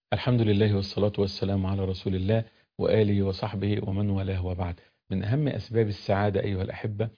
الحمد لله والصلاة والسلام على رسول الله وآله وصحبه ومن والاه وبعد من أهم أسباب السعادة أيها الأحبة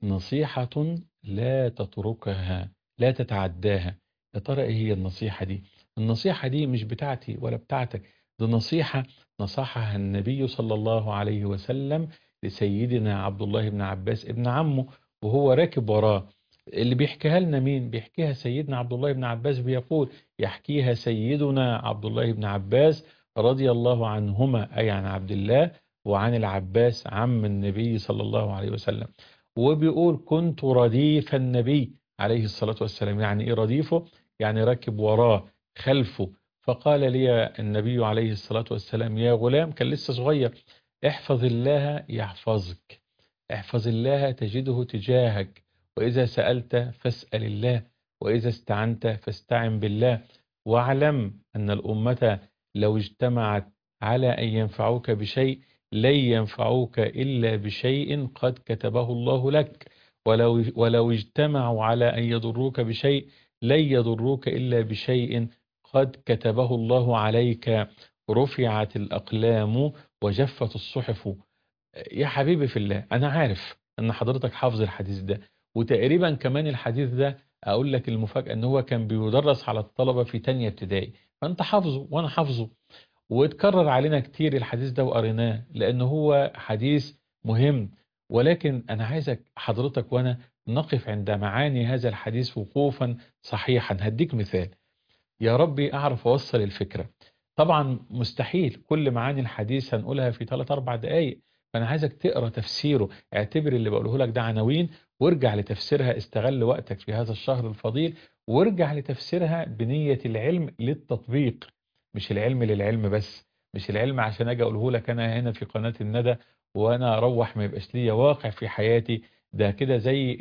نصيحة لا تتركها لا تتعداها يا ترى إيه هي النصيحة دي النصيحة دي مش بتاعتي ولا بتاعتك دي نصيحة نصحها النبي صلى الله عليه وسلم لسيدنا عبد الله بن عباس ابن عمه وهو راكب وراه اللي بيحكيها لنا مين بيحكيها سيدنا عبد الله بن عباس بيقول يحكيها سيدنا عبد الله بن عباس رضي الله عنهما أي عن عبد الله وعن العباس عم النبي صلى الله عليه وسلم وبيقول كنت رديف النبي عليه الصلاة والسلام يعني إيه رديفه يعني راكب وراه خلفه فقال لي النبي عليه الصلاة والسلام يا غلام كان لسه صغير احفظ الله يحفظك احفظ الله تجده تجاهك وإذا سألت فاسأل الله وإذا استعنت فاستعن بالله واعلم أن الأمة لو اجتمعت على أن ينفعوك بشيء لن ينفعوك إلا بشيء قد كتبه الله لك ولو, ولو اجتمعوا على أن يضروك بشيء لن يضروك إلا بشيء قد كتبه الله عليك رفعت الأقلام وجفت الصحف يا حبيبي في الله أنا عارف أن حضرتك حافظ الحديث ده وتقريبا كمان الحديث ده أقول لك المفاجأة أن هو كان بيدرس على الطلبة في تانية ابتدائي فأنت حافظه وأنا حافظه واتكرر علينا كتير الحديث ده وقريناه لأن هو حديث مهم ولكن أنا عايزك حضرتك وأنا نقف عند معاني هذا الحديث وقوفا صحيحا هديك مثال يا ربي أعرف أوصل الفكرة طبعا مستحيل كل معاني الحديث هنقولها في 3-4 دقايق فأنا عايزك تقرأ تفسيره اعتبر اللي بقوله لك ده عناوين وارجع لتفسيرها استغل وقتك في هذا الشهر الفضيل وارجع لتفسيرها بنية العلم للتطبيق مش العلم للعلم بس مش العلم عشان اجي اقوله لك انا هنا في قناة الندى وانا اروح ما يبقاش ليا واقع في حياتي ده كده زي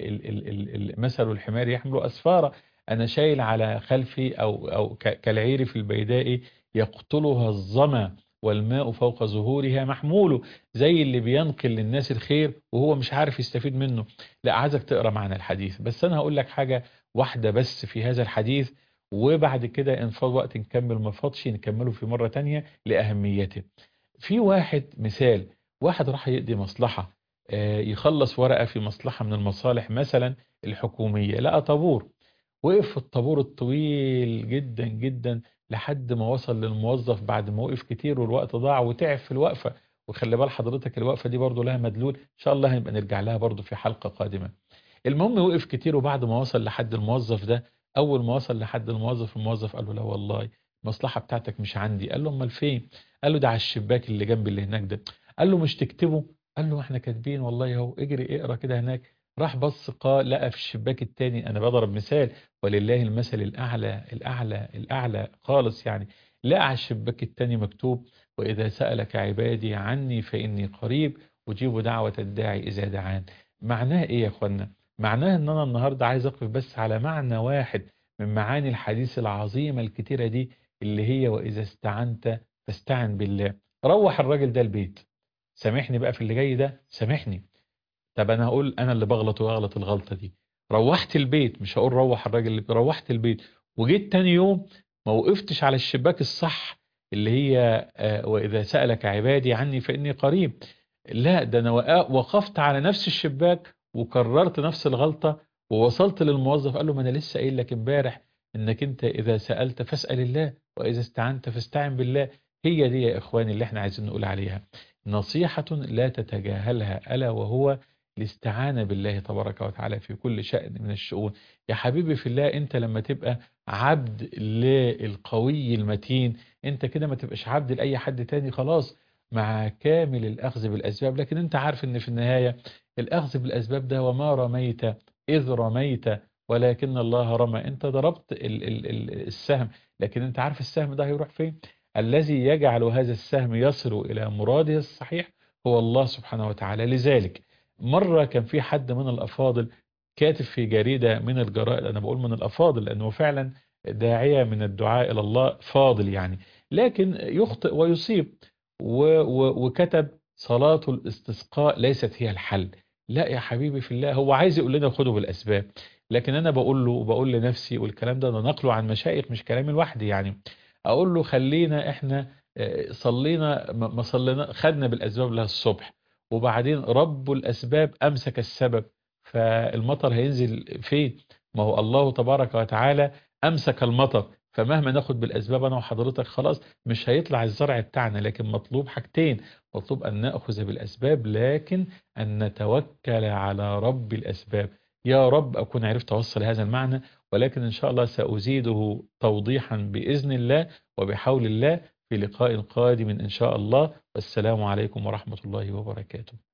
مثل الحمار يحمل اسفارا انا شايل على خلفي او او كالعير في البيداء يقتلها الظما والماء فوق ظهورها محمول زي اللي بينقل للناس الخير وهو مش عارف يستفيد منه لا عايزك تقرا معنا الحديث بس انا هقول لك حاجة واحدة بس في هذا الحديث وبعد كده ان فاض وقت نكمل ما فاضش نكمله في مرة تانية لأهميته في واحد مثال واحد راح يقضي مصلحة يخلص ورقة في مصلحة من المصالح مثلا الحكومية لقى طابور وقف في الطابور الطويل جدا جدا لحد ما وصل للموظف بعد ما وقف كتير والوقت ضاع وتعب في الوقفة وخلي بال حضرتك الوقفة دي برضو لها مدلول إن شاء الله هنبقى نرجع لها برضو في حلقة قادمة المهم وقف كتير وبعد ما وصل لحد الموظف ده أول ما وصل لحد الموظف الموظف قال له لا والله المصلحة بتاعتك مش عندي قال له امال فين قال له ده على الشباك اللي جنب اللي هناك ده قال له مش تكتبه قال له احنا كاتبين والله اهو اجري اقرا كده هناك راح بص قال لقى في الشباك التاني انا بضرب مثال ولله المثل الاعلى الاعلى الاعلى خالص يعني لقى على الشباك التاني مكتوب واذا سالك عبادي عني فاني قريب اجيب دعوه الداعي اذا دعان معناه ايه يا اخوانا معناه ان انا النهارده عايز اقف بس على معنى واحد من معاني الحديث العظيمه الكتيره دي اللي هي واذا استعنت فاستعن بالله روح الراجل ده البيت سامحني بقى في اللي جاي ده سامحني طب انا هقول انا اللي بغلط واغلط الغلطه دي روحت البيت مش هقول روح الراجل اللي روحت البيت وجيت تاني يوم ما وقفتش على الشباك الصح اللي هي آه واذا سالك عبادي عني فاني قريب لا ده انا وقفت على نفس الشباك وكررت نفس الغلطه ووصلت للموظف قال له ما انا لسه قايل لك امبارح انك انت اذا سالت فاسال الله واذا استعنت فاستعن بالله هي دي يا اخواني اللي احنا عايزين نقول عليها نصيحة لا تتجاهلها ألا وهو الاستعانة بالله تبارك وتعالى في كل شأن من الشؤون يا حبيبي في الله انت لما تبقى عبد للقوي المتين انت كده ما تبقاش عبد لأي حد تاني خلاص مع كامل الأخذ بالأسباب لكن انت عارف ان في النهاية الأخذ بالأسباب ده وما رميت إذ رميت ولكن الله رمى انت ضربت ال ال ال السهم لكن انت عارف السهم ده هيروح فين الذي يجعل هذا السهم يصل إلى مراده الصحيح هو الله سبحانه وتعالى لذلك مرة كان في حد من الأفاضل كاتب في جريدة من الجرائد أنا بقول من الأفاضل لأنه فعلا داعية من الدعاء إلى الله فاضل يعني لكن يخطئ ويصيب و و وكتب صلاة الاستسقاء ليست هي الحل لا يا حبيبي في الله هو عايز يقول لنا خدوا بالأسباب لكن أنا بقول له وبقول لنفسي والكلام ده أنا نقله عن مشايخ مش كلامي لوحدي يعني اقول له خلينا احنا آه، صلينا ما ما صلينا خدنا بالاسباب لها الصبح وبعدين رب الاسباب امسك السبب فالمطر هينزل فين ما هو الله تبارك وتعالى امسك المطر فمهما ناخد بالاسباب انا وحضرتك خلاص مش هيطلع الزرع بتاعنا لكن مطلوب حاجتين مطلوب ان ناخذ بالاسباب لكن ان نتوكل على رب الاسباب يا رب اكون عرفت اوصل هذا المعنى ولكن ان شاء الله سازيده توضيحا باذن الله وبحول الله في لقاء قادم ان شاء الله والسلام عليكم ورحمه الله وبركاته